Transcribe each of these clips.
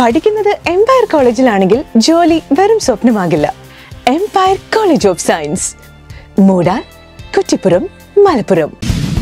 പഠിക്കുന്നത് എംപയർ കോളേജിലാണെങ്കിൽ ജോലി വെറും സ്വപ്നമാകില്ല Empire College of Science Moodal Kuttippuram Malappuram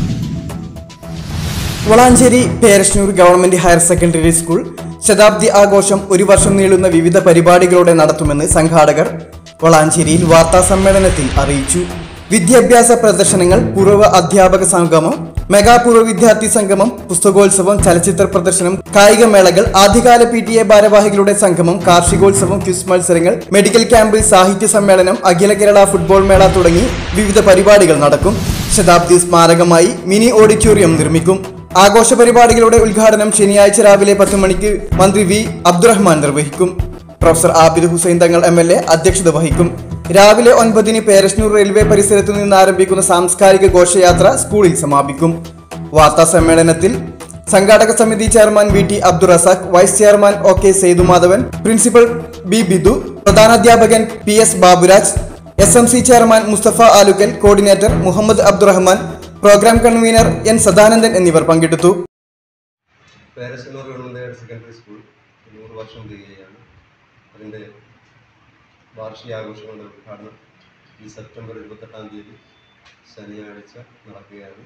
Valanchery Perasannur government higher secondary school ശതാബ്ദി ആഘോഷം ഒരു വർഷം നീളുന്ന വിവിധ പരിപാടികളോടെ നടത്തുമെന്ന് സംഘാടകർ വളാഞ്ചേരിയിൽ വാർത്താ സമ്മേളനത്തിൽ അറിയിച്ചു വിദ്യാഭ്യാസ പ്രദർശനങ്ങൾ പൂർവ്വ അധ്യാപക സംഗമം മെഗാ പൂർവ്വ വിദ്യാർത്ഥി സംഗമം പുസ്തകോത്സവം ചലച്ചിത്ര പ്രദർശനം കായിക മേളകൾ ആദ്യകാല പി ടി എ ഭാരവാഹികളുടെ സംഗമം കാർഷികോത്സവം ക്വിസ് മത്സരങ്ങൾ മെഡിക്കൽ ക്യാമ്പ് സാഹിത്യ സമ്മേളനം അഖില കേരള ഫുട്ബോൾ മേള തുടങ്ങി വിവിധ പരിപാടികൾ നടക്കും ശതാബ്ദി സ്മാരകമായി മിനി ഓഡിറ്റോറിയം നിർമ്മിക്കും ആഘോഷ പരിപാടികളുടെ ഉദ്ഘാടനം ശനിയാഴ്ച രാവിലെ പത്ത് മണിക്ക് മന്ത്രി വി അബ്ദുറഹ്മാൻ നിർവഹിക്കും പ്രൊഫസർ ആബിദ് ഹുസൈൻ തങ്ങൾ എം എൽ എ അധ്യക്ഷത വഹിക്കും രാവിലെ ഒൻപതിന് പേരശ്നൂർ റെയിൽവേ പരിസരത്ത് നിന്ന് ആരംഭിക്കുന്ന സാംസ്കാരിക ഘോഷയാത്ര സ്കൂളിൽ സമാപിക്കും വാർത്താ സമ്മേളനത്തിൽ സംഘാടക സമിതി chairman V T Abdurazak vice chairman O K Sethumadhavan principal B Bidu പ്രധാനാധ്യാപകൻ P S Baburaj S M C chairman Musthafa Alukkal coordinator Muhammad Abdurahman programme convener N Sadanandan എന്നിവർ പങ്കെടുത്തു Perasannur government higher secondary school നൂറ് വർഷം തികയാണ് അതിൻ്റെ വാർഷികാഘോഷങ്ങളുടെ ഉദ്ഘാടനം ഈ സെപ്റ്റംബർ ഇരുപത്തെട്ടാം തീയതി ശനിയാഴ്ച നടക്കുകയാണ്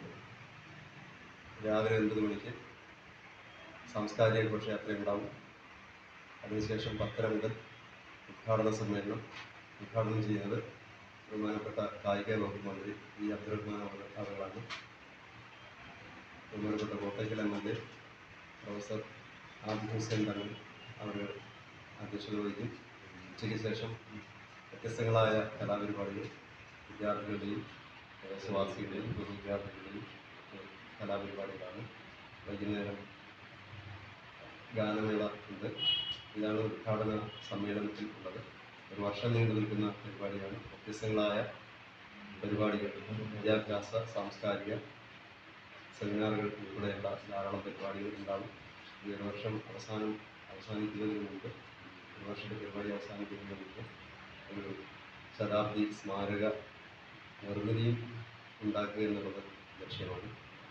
രാവിലെ ഒൻപത് മണിക്ക് സാംസ്കാരിക ഘോഷയാത്ര ഉണ്ടാവും അതിനുശേഷം പത്തര മുതൽ ഉദ്ഘാടന സമ്മേളനം ഉദ്ഘാടനം ചെയ്യുന്നത് ബഹുമാനപ്പെട്ട കായിക വകുപ്പ് മന്ത്രി വി അബ്ദുറഹ്മാൻ അവർ- അവர்களാണ് ബഹുമാനപ്പെട്ട Kottakkal M L A professor Abid Hussain Thangal അവർ അധ്യക്ഷത വഹിക്കും ഉച്ചയ്ക്ക് ശേഷം വ്യത്യസ്തങ്ങളായ കലാപരിപാടികൾ വിദ്യാർത്ഥികളുടെയും പ്രദേശവാസികളുടെയും പൊതു വിദ്യാർത്ഥികളുടെയും ഏഹ്, കലാപരിപാടികളാണ് വൈകുന്നേരം ഗാനമേള ഉണ്ട് ഇതാണ് ഉദ്ഘാടന സമ്മേളനത്തിൽ ഉള്ളത് ഒരു വർഷം നീണ്ടു നിൽക്കുന്ന പരിപാടിയാണ് വ്യത്യസ്തങ്ങളായ പരിപാടികൾ വിദ്യാഭ്യാസ സാംസ്കാരിക സെമിനാറുകൾ ഉൾപ്പെടെയുള്ള ധാരാളം പരിപാടികൾ ഉണ്ടാകും ഈ ഒരു വർഷം അവസാനം അവസാനിക്കുന്നതിന് മുമ്പ് ഒരു വർഷത്തെ പരിപാടി അവസാനിക്കുന്നതിന് മുമ്പ് ഒരു ശതാബ്ദി സ്മാരക നിർമ്മിതിയും ഉണ്ടാക്കുക എന്നുള്ളത് ലക്ഷ്യമാണ്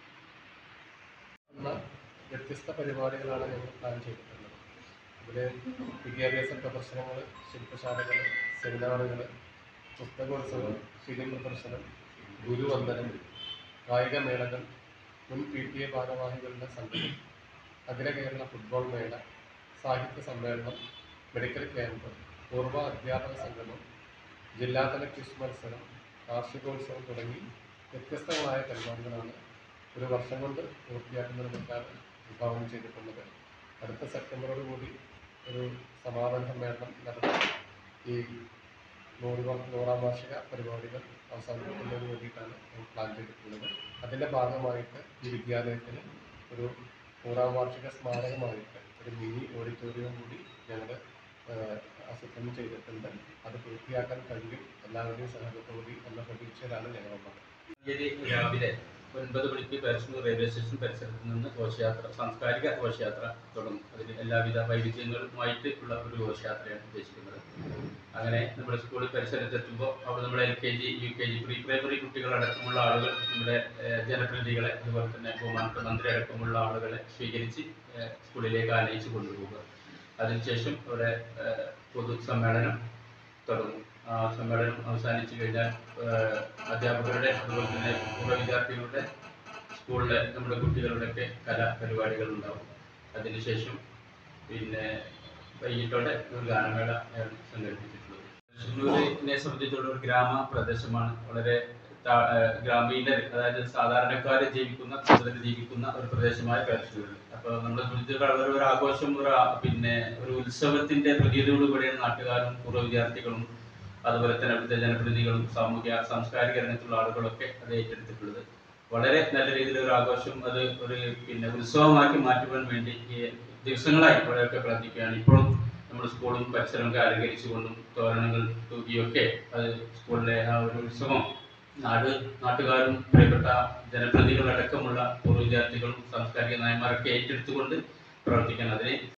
ഉള്ള വ്യത്യസ്ത പരിപാടികളാണ് ഞങ്ങൾ പ്ലാൻ ചെയ്തിട്ടുള്ളത് ഇതിൽ വിദ്യാഭ്യാസ പ്രദർശനങ്ങൾ ശില്പശാലകൾ സെമിനാറുകൾ പുസ്തകോത്സവം ഫിലിം പ്രദർശനം ഗുരുവന്ദനം കായിക മേളകൾ മുൻ പി ടി എ ഭാരവാഹികളുടെ സംഗമം അഖില കേരള ഫുട്ബോൾ മേള സാഹിത്യ സമ്മേളനം മെഡിക്കൽ ക്യാമ്പ് പൂർവ്വ അധ്യാപക സംഗമം ജില്ലാതല ക്വിസ് മത്സരം കാർഷികോത്സവം തുടങ്ങി വ്യത്യസ്തങ്ങളായ പരിപാടികളാണ് ഒരു വർഷം കൊണ്ട് പൂർത്തിയാക്കുന്നതിനൊക്കെയാണ് വിഭാവനം ചെയ്തിട്ടുള്ളത് അടുത്ത സെപ്റ്റംബറോട് കൂടി ഒരു സമാപന സമ്മേളനം നടത്തി ഈ നൂറ് വ- നൂറാം വാർഷിക പരിപാടികൾ അവസാനിപ്പിക്കുന്നതിന് വേണ്ടിയിട്ടാണ് ഞങ്ങൾ പ്ലാൻ ചെയ്തിട്ടുള്ളത് അതിൻ്റെ ഭാഗമായിട്ട് ഈ വിദ്യാലയത്തിന് ഒരു നൂറാം വാർഷിക സ്മാരകമായിട്ട് ഒരു മിനി ഓഡിറ്റോറിയം കൂടി ഞങ്ങൾ ആസൂത്രണം ചെയ്തിട്ടുണ്ട് അത് പൂർത്തിയാക്കാൻ കഴിയും എല്ലാവരുടെയും സഹകരണത്തോടുകൂടി എന്ന പ്രതീക്ഷയിലാണ് ഞങ്ങളുള്ളത് തീയതി രാവിലെ ഒൻപത് മണിക്ക് പേരശ്ശൂർ റെയിൽവേ സ്റ്റേഷൻ പരിസരത്ത് നിന്ന് ഘോഷയാത്ര സാംസ്കാരിക ഘോഷയാത്ര തുടങ്ങും അതിന് എല്ലാവിധ വൈവിധ്യങ്ങളുമായിട്ട് ഉള്ള ഒരു ഘോഷയാത്രയാണ് ഉദ്ദേശിക്കുന്നത് അങ്ങനെ നമ്മുടെ സ്കൂൾ പരിസരത്തെത്തുമ്പോൾ അവിടെ നമ്മുടെ L K G U K G pre primary കുട്ടികളടക്കമുള്ള ആളുകൾ നമ്മുടെ ഏഹ്, ജനപ്രതിനിധികളെ അതുപോലെ തന്നെ ബഹുമാനപ്പെട്ട മന്ത്രി അടക്കമുള്ള ആളുകളെ സ്വീകരിച്ച് ഏഹ്, സ്കൂളിലേക്ക് ആനയിച്ച് കൊണ്ടുപോകുക അതിനുശേഷം അവിടെ ഏഹ്, പൊതു സമ്മേളനം തുടങ്ങും ആ സമ്മേളനം അവസാനിച്ചു കഴിഞ്ഞാൽ ഏഹ്, അധ്യാപകരുടെ അതുപോലെ തന്നെ പൂർവ്വ വിദ്യാർത്ഥികളുടെ സ്കൂളിലെ നമ്മുടെ കുട്ടികളുടെയൊക്കെ കലാപരിപാടികൾ ഉണ്ടാവും അതിനുശേഷം പിന്നെ വൈകിട്ടോടെ ഒരു ഗാനമേള ആണ് സംഘടിപ്പിച്ചിട്ടുള്ളത് ഷുലൂരിനെ സംബന്ധിച്ചുള്ള ഒരു ഗ്രാമപ്രദേശമാണ് വളരെ താ- ഏഹ് ഗ്രാമീണ അതായത് സാധാരണക്കാർ ജീവിക്കുന്ന കൂടുതൽ ജീവിക്കുന്ന ഒരു പ്രദേശമായ പേരശ്ശൂരിൽ അപ്പോൾ നമ്മളെ സംബന്ധിച്ചിടത്തോളം ഒരു ഒരു ആഘോഷം ഒരു ആ- പിന്നെ ഒരു ഉത്സവത്തിന്റെ പ്രതീതിയോടുകൂടിയാണ് നാട്ടുകാരും പൂർവ്വ വിദ്യാർത്ഥികളും അതുപോലെ തന്നെ അവിടുത്തെ ജനപ്രതിനിധികളും സാമൂഹ്യ സാംസ്കാരിക രംഗത്തുള്ള ആളുകളൊക്കെ അത് ഏറ്റെടുത്തിട്ടുള്ളത് വളരെ നല്ല രീതിയിൽ ഒരു ആഘോഷം അത് ഒരു പിന്നെ ഉത്സവമാക്കി മാറ്റുവാൻ വേണ്ടി ഈ ദിവസങ്ങളായി ഇവിടെയൊക്കെ പ്രവർത്തിക്കുകയാണ് ഇപ്പോഴും നമ്മൾ സ്കൂളും പരിസരമൊക്കെ അലങ്കരിച്ചുകൊണ്ടും തോരണങ്ങൾ തൂക്കിയൊക്കെ അത് സ്കൂളിലെ ആ ഒരു ഉത്സവം നാട് നാട്ടുകാരും പ്രിയപ്പെട്ട ജനപ്രതിനിധികളടക്കമുള്ള പൂർവ്വ വിദ്യാർത്ഥികളും സാംസ്കാരിക നായന്മാരൊക്കെ ഏറ്റെടുത്തുകൊണ്ട് പ്രവർത്തിക്കാൻ അതിനെ